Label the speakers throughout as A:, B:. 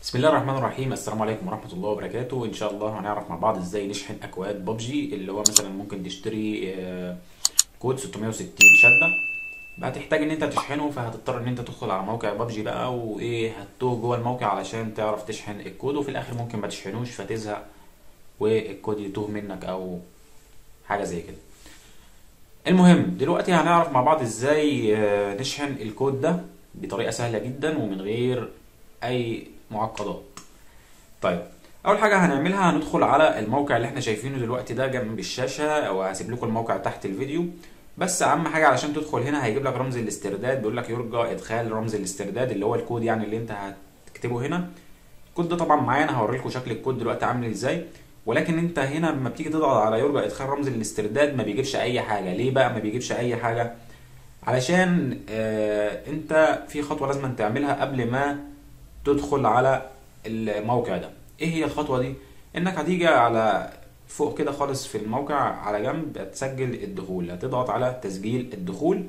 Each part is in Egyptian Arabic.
A: بسم الله الرحمن الرحيم السلام عليكم ورحمة الله وبركاته ان شاء الله هنعرف مع بعض ازاي نشحن اكواد ببجي اللي هو مثلا ممكن تشتري آه، كود 660 شدة هتحتاج ان انت تشحنه فهتضطر ان انت تدخل على موقع ببجي بقى وايه هتوه جوه الموقع علشان تعرف تشحن الكود وفي الاخر ممكن ما تشحنوش فتزهق والكود يتوه منك او حاجة زي كده المهم دلوقتي هنعرف مع بعض ازاي آه، نشحن الكود ده بطريقة سهلة جدا ومن غير اي معقدات طيب اول حاجه هنعملها هندخل على الموقع اللي احنا شايفينه دلوقتي ده جنب الشاشه او هسيب لكم الموقع تحت الفيديو بس اهم حاجه علشان تدخل هنا هيجيب لك رمز الاسترداد بيقول لك يرجى ادخال رمز الاسترداد اللي هو الكود يعني اللي انت هتكتبه هنا الكود ده طبعا معايا انا هوري لكم شكل الكود دلوقتي عامل ازاي ولكن انت هنا لما بتيجي تضغط على يرجى ادخال رمز الاسترداد ما بيجيبش اي حاجه ليه بقى ما بيجيبش اي حاجه علشان آه انت في خطوه لازم تعملها قبل ما تدخل على الموقع ده ايه هي الخطوه دي انك هتيجي على فوق كده خالص في الموقع على جنب هتسجل الدخول هتضغط على تسجيل الدخول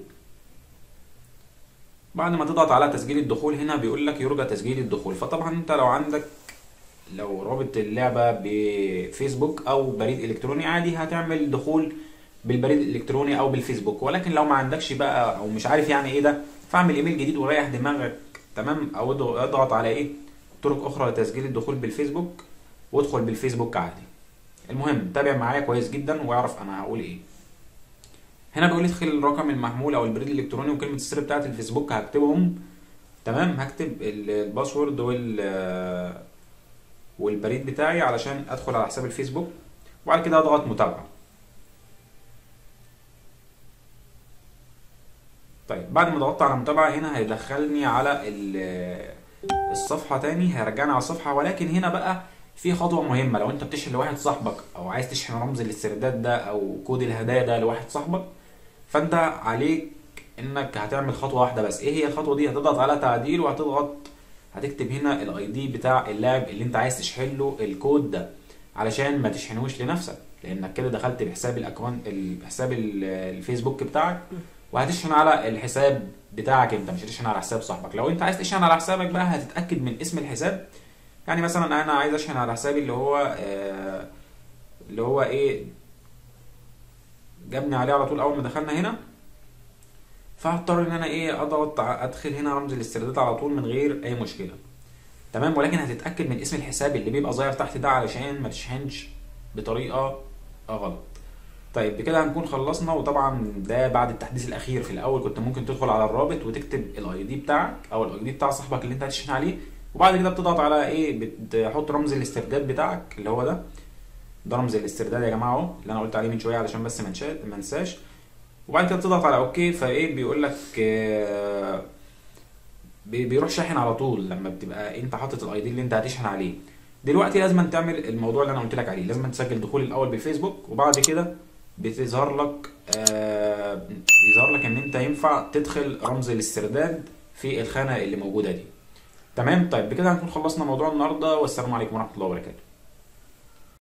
A: بعد ما تضغط على تسجيل الدخول هنا بيقول لك يرجى تسجيل الدخول فطبعا انت لو عندك لو رابط اللعبة بفيسبوك او بريد الكتروني عادي هتعمل دخول بالبريد الالكتروني او بالفيسبوك ولكن لو ما عندكش بقى او مش عارف يعني ايه ده فاعمل ايميل جديد وريح دماغك تمام او اضغط على ايه طرق اخرى لتسجيل الدخول بالفيسبوك وادخل بالفيسبوك عادي المهم تابع معايا كويس جدا واعرف انا هقول ايه هنا بيقول لي ادخل الرقم المحمول او البريد الالكتروني وكلمه السر بتاعه الفيسبوك هكتبهم تمام هكتب الباسورد وال والبريد بتاعي علشان ادخل على حساب الفيسبوك وبعد كده اضغط متابعه طيب بعد ما ضغطت على متابعه هنا هيدخلني على الصفحه تاني هيرجعني على الصفحه ولكن هنا بقى في خطوه مهمه لو انت بتشحن لواحد صاحبك او عايز تشحن رمز الاسترداد ده او كود الهدايا ده لواحد صاحبك فانت عليك انك هتعمل خطوه واحده بس ايه هي الخطوه دي هتضغط على تعديل وهتضغط هتكتب هنا الاي دي بتاع اللاعب اللي انت عايز تشحن له الكود ده علشان ما تشحنوش لنفسك لانك كده دخلت بحساب الاكونت بحساب الفيسبوك بتاعك وهتشحن على الحساب بتاعك انت مش هتشحن على حساب صاحبك لو انت عايز تشحن على حسابك بقى هتتاكد من اسم الحساب يعني مثلا انا عايز اشحن على حسابي اللي هو آه اللي هو ايه جابني عليه على طول اول ما دخلنا هنا فهضطر ان انا ايه اضغط ادخل هنا رمز الاسترداد على طول من غير اي مشكله تمام ولكن هتتاكد من اسم الحساب اللي بيبقى ظاهر تحت ده علشان ما تشحنش بطريقه غلط طيب بكده هنكون خلصنا وطبعا ده بعد التحديث الاخير في الاول كنت ممكن تدخل على الرابط وتكتب الاي دي بتاعك او الاي دي بتاع صاحبك اللي انت هتشحن عليه وبعد كده بتضغط على ايه بتحط رمز الاسترداد بتاعك اللي هو ده ده رمز الاسترداد يا جماعه اهو اللي انا قلت عليه من شويه علشان بس ما انساش وبعد كده بتضغط على اوكي فايه بيقول لك آه بيروح شاحن على طول لما بتبقى انت حاطط الاي دي اللي انت هتشحن عليه دلوقتي لازم تعمل الموضوع اللي انا قلت لك عليه لازم تسجل دخول الاول بالفيسبوك وبعد كده بتظهر لك آه بيظهر لك ان انت ينفع تدخل رمز الاسترداد في الخانه اللي موجوده دي تمام طيب بكده هنكون خلصنا موضوع النهارده والسلام عليكم ورحمه الله وبركاته